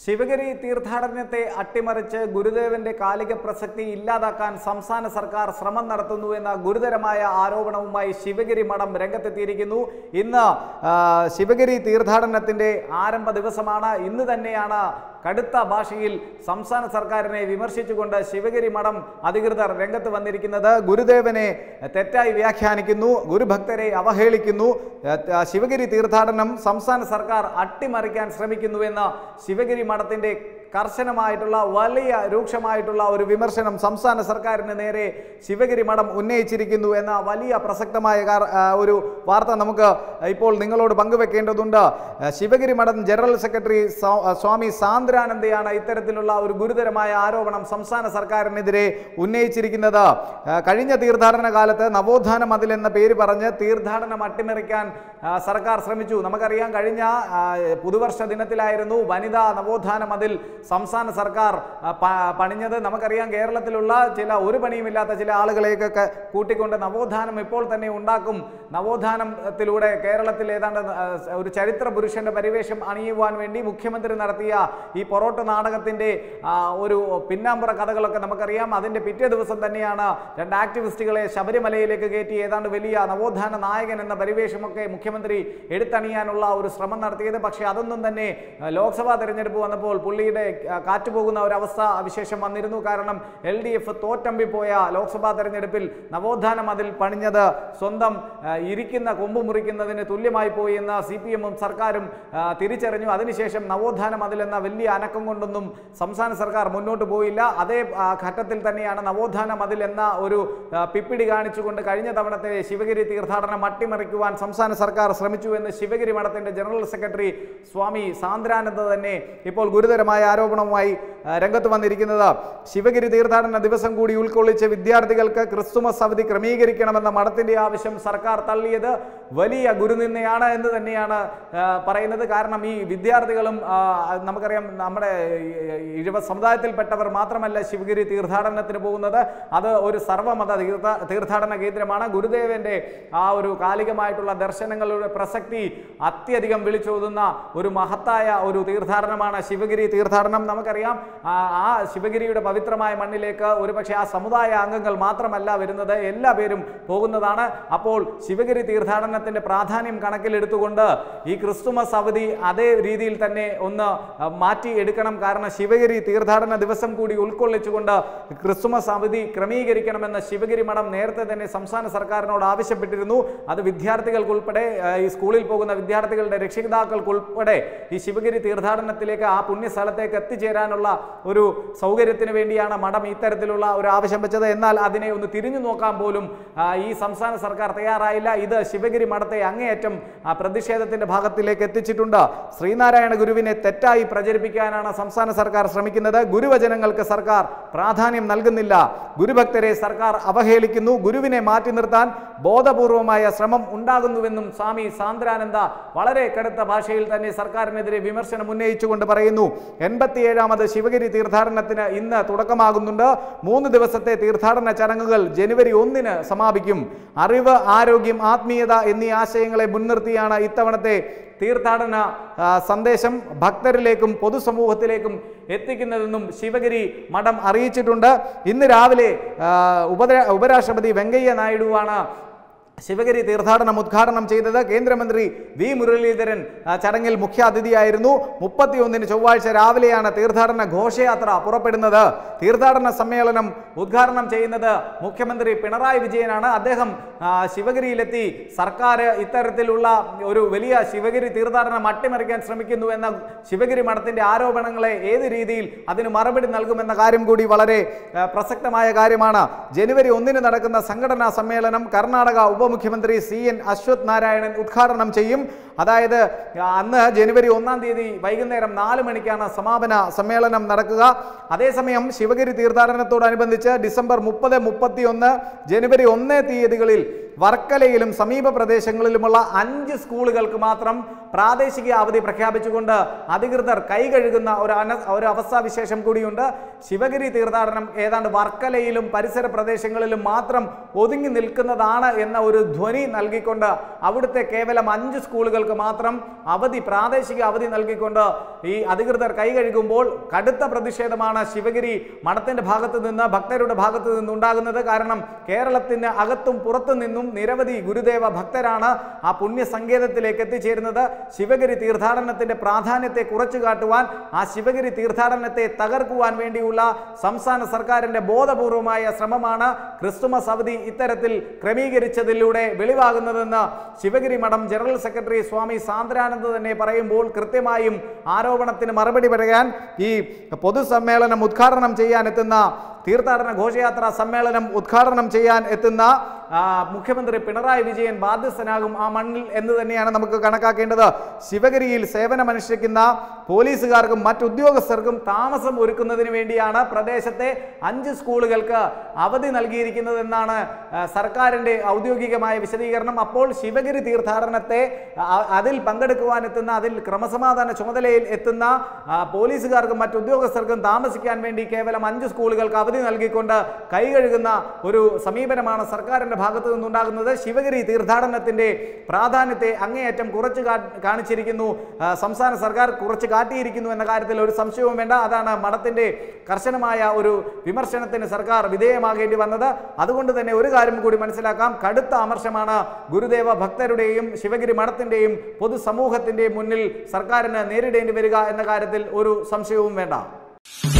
ശിവഗിരി തീർത്ഥാടനത്തെ അട്ടിമറിച്ച് ഗുരുദേവന്റെ കാലിക പ്രസക്തി ഇല്ലാതാക്കാൻ സംസ്ഥാന സർക്കാർ ശ്രമം നടത്തുന്നു എന്ന ഗുരുതരമായ ആരോപണവുമായി ശിവഗിരി മഠം രംഗത്തെത്തിയിരിക്കുന്നു ഇന്ന് ആ, ശിവഗിരി തീർത്ഥാടനത്തിന്റെ ആരംഭ ദിവസമാണ് ഇന്ന് തന്നെയാണ് കടുത്ത ഭാഷയിൽ സംസ്ഥാന സർക്കാരിനെ വിമർശിച്ചുകൊണ്ട് ശിവഗിരി മഠം അധികൃതർ രംഗത്ത് വന്നിരിക്കുന്നത് ഗുരുദേവനെ തെറ്റായി വ്യാഖ്യാനിക്കുന്നു ഗുരുഭക്തരെ അവഹേളിക്കുന്നു ഏഹ്, ശിവഗിരി തീർത്ഥാടനം സംസ്ഥാന സർക്കാർ അട്ടിമറിക്കാൻ ശ്രമിക്കുന്നുവെന്ന് ശിവഗിരി മഠത്തിന്റെ കർശനമായിട്ടുള്ള വലിയ രൂക്ഷമായിട്ടുള്ള ഒരു വിമർശനം സംസ്ഥാന സർക്കാരിന് നേരെ ശിവഗിരി മഠം ഉന്നയിച്ചിരിക്കുന്നു എന്ന വലിയ പ്രസക്തമായ കാർ- ആ, ഒരു വാർത്ത നമുക്ക് ഇപ്പോൾ നിങ്ങളോട് പങ്കുവെക്കേണ്ടതുണ്ട് ആ, ശിവഗിരി മഠം ജനറൽ സെക്രട്ടറി സ്വാ- ആ, സ്വാമി സാന്ദ്രാനന്ദയാണ് ഇത്തരത്തിലുള്ള ഒരു ഗുരുതരമായ ആരോപണം സംസ്ഥാന സർക്കാരിനെതിരെ ഉന്നയിച്ചിരിക്കുന്നത് ആ, കഴിഞ്ഞ തീർത്ഥാടന കാലത്ത് നവോത്ഥാന മതിൽ എന്ന പേര് പറഞ്ഞ് തീർത്ഥാടനം അട്ടിമറിക്കാൻ ആ, സർക്കാർ ശ്രമിച്ചു നമുക്കറിയാം കഴിഞ്ഞ ആ, പുതുവർഷ ദിനത്തിലായിരുന്നു വനിതാ നവോത്ഥാന മതിൽ സംസ്ഥാന സർക്കാർ ആ, പ- പണിഞ്ഞത് നമുക്കറിയാം കേരളത്തിലുള്ള ചില ഒരു പണിയുമില്ലാത്ത ചില ആളുകളെയൊക്കെ കൂട്ടിക്കൊണ്ട് നവോത്ഥാനം ഇപ്പോൾ തന്നെ ഉണ്ടാക്കും നവോത്ഥാനത്തിലൂടെ കേരളത്തിൽ ഏതാണ്ട് ആ, ഒരു ചരിത്ര പുരുഷന്റെ പരിവേഷം അണിയുവാൻ വേണ്ടി മുഖ്യമന്ത്രി നടത്തിയ ഈ പൊറോട്ട് നാടകത്തിന്റെ ആ, ഒരു പിന്നാമ്പുറ കഥകളൊക്കെ നമുക്കറിയാം അതിന്റെ പിറ്റേ ദിവസം തന്നെയാണ് രണ്ട് ആക്ടിവിസ്റ്റുകളെ ശബരിമലയിലേക്ക് കയറ്റി ഏതാണ്ട് വലിയ നവോത്ഥാന നായകൻ എന്ന പരിവേഷമൊക്കെ മുഖ്യമന്ത്രി എടുത്തണിയാനുള്ള ഒരു ശ്രമം നടത്തിയത് പക്ഷേ അതൊന്നും തന്നെ ആ, ലോക്സഭാ തെരഞ്ഞെടുപ്പ് വന്നപ്പോൾ പുള്ളിയുടെ ആ, കാറ്റുപോകുന്ന ഒരു അവസ്ഥ വിശേഷം വന്നിരുന്നു കാരണം എൽ ഡി എഫ് തോറ്റമ്പിപ്പോയ ലോക്സഭാ തെരഞ്ഞെടുപ്പിൽ നവോത്ഥാന മതിൽ പണിഞ്ഞത് സ്വന്തം ആ, ഇരിക്കുന്ന കൊമ്പ് മുറിക്കുന്നതിന് തുല്യമായി പോയി എന്ന സി പി എമ്മും സർക്കാരും ആ, തിരിച്ചറിഞ്ഞു അതിനുശേഷം നവോത്ഥാന മതിൽ എന്ന വലിയ അനക്കം കൊണ്ടൊന്നും സംസ്ഥാന സർക്കാർ മുന്നോട്ട് പോയില്ല അതേ ആ, ഘട്ടത്തിൽ തന്നെയാണ് നവോത്ഥാന മതിൽ എന്ന ഒരു ആ, പിപ്പിടി കാണിച്ചുകൊണ്ട് കഴിഞ്ഞ തവണത്തെ ശിവഗിരി തീർത്ഥാടനം അട്ടിമറിക്കുവാൻ സംസ്ഥാന സർക്കാർ ശ്രമിച്ചു എന്ന് ശിവഗിരി മഠത്തിന്റെ ജനറൽ സെക്രട്ടറി സ്വാമി സാന്ദ്രാനന്ദ തന്നെ ഇപ്പോൾ ഗുരുതരമായ ആരോപണവുമായി ആ, രംഗത്ത് വന്നിരിക്കുന്നത് ശിവഗിരി തീർത്ഥാടന ദിവസം കൂടി ഉൾക്കൊള്ളിച്ച് വിദ്യാർത്ഥികൾക്ക് ക്രിസ്തുമസ് അവധി ക്രമീകരിക്കണമെന്ന മഠത്തിന്റെ ആവശ്യം സർക്കാർ തള്ളിയത് വലിയ ഗുരുനിന്ദയാണ് എന്ന് തന്നെയാണ് ആ, പറയുന്നത് കാരണം ഈ വിദ്യാർത്ഥികളും ആ, നമുക്കറിയാം നമ്മുടെ ഈ ഇഴവ സമുദായത്തിൽപ്പെട്ടവർ മാത്രമല്ല ശിവഗിരി തീർത്ഥാടനത്തിന് പോകുന്നത് അത് ഒരു സർവ്വമത തീർത്ഥ തീർത്ഥാടന കേന്ദ്രമാണ് ഗുരുദേവന്റെ ആ ഒരു കാലികമായിട്ടുള്ള ദർശനങ്ങളുടെ പ്രസക്തി അത്യധികം വിളിച്ചോതുന്ന ഒരു മഹത്തായ ഒരു തീർത്ഥാടനമാണ് ശിവഗിരി തീർത്ഥാടനം നമുക്കറിയാം ആ ആ ശിവഗിരിയുടെ പവിത്രമായ മണ്ണിലേക്ക് ഒരുപക്ഷെ ആ സമുദായ അംഗങ്ങൾ മാത്രമല്ല വരുന്നത് എല്ലാ പേരും പോകുന്നതാണ് അപ്പോൾ ശിവഗിരി തീർത്ഥാടനത്തിന്റെ പ്രാധാന്യം കണക്കിലെടുത്തുകൊണ്ട് ഈ ക്രിസ്തുമസ് അവധി അതേ രീതിയിൽ തന്നെ ഒന്ന് അഹ്, മാറ്റി എടുക്കണം കാരണം ശിവഗിരി തീർത്ഥാടന ദിവസം കൂടി ഉൾക്കൊള്ളിച്ചുകൊണ്ട് ക്രിസ്തുമസ് അവധി ക്രമീകരിക്കണമെന്ന് ശിവഗിരി മഠം നേരത്തെ തന്നെ സംസ്ഥാന സർക്കാരിനോട് ആവശ്യപ്പെട്ടിരുന്നു അത് വിദ്യാർത്ഥികൾക്കുൾപ്പെടെ അഹ്, ഈ സ്കൂളിൽ പോകുന്ന വിദ്യാർത്ഥികളുടെ രക്ഷിതാക്കൾക്കുൾപ്പെടെ ഈ ശിവഗിരി തീർത്ഥാടനത്തിലേക്ക് ആ പുണ്യസ്ഥലത്തേക്ക് എത്തിച്ചേരാനുള്ള ഒരു സൗകര്യത്തിന് വേണ്ടിയാണ് മഠം ഇത്തരത്തിലുള്ള ഒരു ആവശ്യം വെച്ചത് എന്നാൽ അതിനെ ഒന്ന് തിരിഞ്ഞു നോക്കാൻ പോലും ആ, ഈ സംസ്ഥാന സർക്കാർ തയ്യാറായില്ല ഇത് ശിവഗിരി മഠത്തെ അങ്ങേയറ്റം ആ, പ്രതിഷേധത്തിന്റെ ഭാഗത്തിലേക്ക് എത്തിച്ചിട്ടുണ്ട് ശ്രീനാരായണ ഗുരുവിനെ തെറ്റായി പ്രചരിപ്പിക്കാനാണ് സംസ്ഥാന സർക്കാർ ശ്രമിക്കുന്നത് ഗുരുവചനങ്ങൾക്ക് സർക്കാർ പ്രാധാന്യം നൽകുന്നില്ല ഗുരുഭക്തരെ സർക്കാർ അവഹേളിക്കുന്നു ഗുരുവിനെ മാറ്റി നിർത്താൻ ബോധപൂർവമായ ശ്രമം ഉണ്ടാകുന്നുവെന്നും സ്വാമി സാന്ദ്രാനന്ദ വളരെ കടുത്ത ഭാഷയിൽ തന്നെ സർക്കാരിനെതിരെ വിമർശനം ഉന്നയിച്ചുകൊണ്ട് പറയുന്നു എൺപത്തിയേഴാമത് ശിവഗിരി തീർത്ഥാടനത്തിന് ഇന്ന് തുടക്കമാകുന്നുണ്ട് മൂന്ന് ദിവസത്തെ തീർത്ഥാടന ചടങ്ങുകൾ ജനുവരി ഒന്നിന് സമാപിക്കും അറിവ് ആരോഗ്യം ആത്മീയത എന്നീ ആശയങ്ങളെ മുൻനിർത്തിയാണ് ഇത്തവണത്തെ തീർത്ഥാടന ആ, സന്ദേശം ഭക്തരിലേക്കും പൊതുസമൂഹത്തിലേക്കും എത്തിക്കുന്നതെന്നും ശിവഗിരി മഠം അറിയിച്ചിട്ടുണ്ട് ഇന്ന് രാവിലെ ആ, ഉപര ഉപരാഷ്ട്രപതി വെങ്കയ്യ നായിഡുവാണ് ശിവഗിരി തീർത്ഥാടനം ഉദ്ഘാടനം ചെയ്തത് കേന്ദ്രമന്ത്രി വി മുരളീധരൻ ആ, ചടങ്ങിൽ മുഖ്യാതിഥിയായിരുന്നു മുപ്പത്തിയൊന്നിന് ചൊവ്വാഴ്ച രാവിലെയാണ് തീർത്ഥാടന ഘോഷയാത്ര പുറപ്പെടുന്നത് തീർത്ഥാടന സമ്മേളനം ഉദ്ഘാടനം ചെയ്യുന്നത് മുഖ്യമന്ത്രി പിണറായി വിജയനാണ് അദ്ദേഹം ആ, ശിവഗിരിയിലെത്തി സർക്കാർ ഇത്തരത്തിലുള്ള ഒരു വലിയ ശിവഗിരി തീർത്ഥാടനം അട്ടിമറിക്കാൻ ശ്രമിക്കുന്നു എന്ന ശിവഗിരി മഠത്തിന്റെ ആരോപണങ്ങളെ ഏത് രീതിയിൽ അതിന് മറുപടി നൽകുമെന്ന കാര്യം കൂടി വളരെ ആ, പ്രസക്തമായ കാര്യമാണ് ജനുവരി ഒന്നിന് നടക്കുന്ന സംഘടനാ സമ്മേളനം കർണാടക ഉപമുഖ്യമന്ത്രി സി എൻ അശ്വത് നാരായണൻ ഉദ്ഘാടനം ചെയ്യും അതായത് ആ, അന്ന് ജനുവരി ഒന്നാം തീയതി വൈകുന്നേരം നാല് മണിക്കാണ് സമാപന സമ്മേളനം നടക്കുക അതേസമയം ശിവഗിരി തീർത്ഥാടനത്തോടനുബന്ധിച്ച് ഡിസംബർ മുപ്പത് മുപ്പത്തി ഒന്ന് ജനുവരി ഒന്ന് തീയതികളിൽ വർക്കലയിലും സമീപ പ്രദേശങ്ങളിലുമുള്ള അഞ്ച് സ്കൂളുകൾക്ക് മാത്രം പ്രാദേശിക അവധി പ്രഖ്യാപിച്ചുകൊണ്ട് അധികൃതർ കൈകഴുകുന്ന ഒരു അന ഒരു അവസ്ഥാവിശേഷം കൂടിയുണ്ട് ശിവഗിരി തീർത്ഥാടനം ഏതാണ്ട് വർക്കലയിലും പരിസര പ്രദേശങ്ങളിലും മാത്രം ഒതുങ്ങി നിൽക്കുന്നതാണ് എന്ന ഒരു ധ്വനി നൽകിക്കൊണ്ട് അവിടുത്തെ കേവലം അഞ്ച് സ്കൂളുകൾക്ക് മാത്രം അവധി പ്രാദേശിക അവധി നൽകിക്കൊണ്ട് ഈ അധികൃതർ കൈകഴുകുമ്പോൾ കടുത്ത പ്രതിഷേധമാണ് ശിവഗിരി മഠത്തിന്റെ ഭാഗത്ത് നിന്ന് ഭക്തരുടെ ഭാഗത്ത് നിന്നുണ്ടാകുന്നത് കാരണം കേരളത്തിന് അകത്തും പുറത്തു നിന്നും നിരവധി ഗുരുദേവ ഭക്തരാണ് ആ പുണ്യ സങ്കേതത്തിലേക്ക് എത്തിച്ചേരുന്നത് ശിവഗിരി തീർത്ഥാടനത്തിന്റെ പ്രാധാന്യത്തെ കുറച്ചു കാട്ടുവാൻ ആ ശിവഗിരി തീർത്ഥാടനത്തെ തകർക്കുവാൻ വേണ്ടിയുള്ള സംസ്ഥാന സർക്കാരിന്റെ ബോധപൂർവമായ ശ്രമമാണ് ക്രിസ്തുമസ് അവധി ഇത്തരത്തിൽ ക്രമീകരിച്ചതിലൂടെ വെളിവാകുന്നതെന്ന് ശിവഗിരി മഠം ജനറൽ സെക്രട്ടറി സ്വാമി സാന്ദ്രാനന്ദ തന്നെ പറയുമ്പോൾ കൃത്യമായും ആരോപണത്തിന് മറുപടി പറയാൻ ഈ പൊതുസമ്മേളനം ഉദ്ഘാടനം ചെയ്യാൻ എത്തുന്ന തീർത്ഥാടന ഘോഷയാത്ര സമ്മേളനം ഉദ്ഘാടനം ചെയ്യാൻ എത്തുന്ന ആ, മുഖ്യമന്ത്രി പിണറായി വിജയൻ ബാധ്യസ്ഥനാകും ആ മണ്ണിൽ എന്ന് തന്നെയാണ് നമുക്ക് കണക്കാക്കേണ്ടത് ശിവഗിരിയിൽ സേവനമനുഷ്ഠിക്കുന്ന പോലീസുകാർക്കും മറ്റുദ്യോഗസ്ഥർക്കും താമസം ഒരുക്കുന്നതിന് വേണ്ടിയാണ് പ്രദേശത്തെ അഞ്ച് സ്കൂളുകൾക്ക് അവധി നൽകിയിരിക്കുന്നതെന്നാണ് ആ, സർക്കാരിൻ്റെ ഔദ്യോഗികമായ വിശദീകരണം അപ്പോൾ ശിവഗിരി തീർത്ഥാടനത്തെ ആ, അതിൽ പങ്കെടുക്കുവാനെത്തുന്ന അതിൽ ക്രമസമാധാന ചുമതലയിൽ എത്തുന്ന ആ, പോലീസുകാർക്കും മറ്റുദ്യോഗസ്ഥർക്കും താമസിക്കാൻ വേണ്ടി കേവലം അഞ്ച് സ്കൂളുകൾക്ക് അവധി നൽകിക്കൊണ്ട് കൈകഴുകുന്ന ഒരു സമീപനമാണ് സർക്കാരിൻ്റെ ഭാഗത്തു നിന്നുണ്ടാകുന്നത് ശിവഗിരി തീർത്ഥാടനത്തിൻ്റെ പ്രാധാന്യത്തെ അങ്ങേയറ്റം കുറച്ച് കാ- കാണിച്ചിരിക്കുന്നു ആ, സംസ്ഥാന സർക്കാർ കുറച്ച് കാട്ടിയിരിക്കുന്നു എന്ന കാര്യത്തിൽ ഒരു സംശയവും വേണ്ട അതാണ് മഠത്തിൻ്റെ കർശനമായ ഒരു വിമർശനത്തിന് സർക്കാർ വിധേയമാകേണ്ടി വന്നത് അതുകൊണ്ട് തന്നെ ഒരു കാര്യം കൂടി മനസ്സിലാക്കാം കടുത്ത അമർശമാണ് ഗുരുദേവ ഭക്തരുടെയും ശിവഗിരി മഠത്തിൻ്റെയും പൊതുസമൂഹത്തിൻ്റെയും മുന്നിൽ സർക്കാരിന് നേരിടേണ്ടി വരിക എന്ന കാര്യത്തിൽ ഒരു സംശയവും വേണ്ട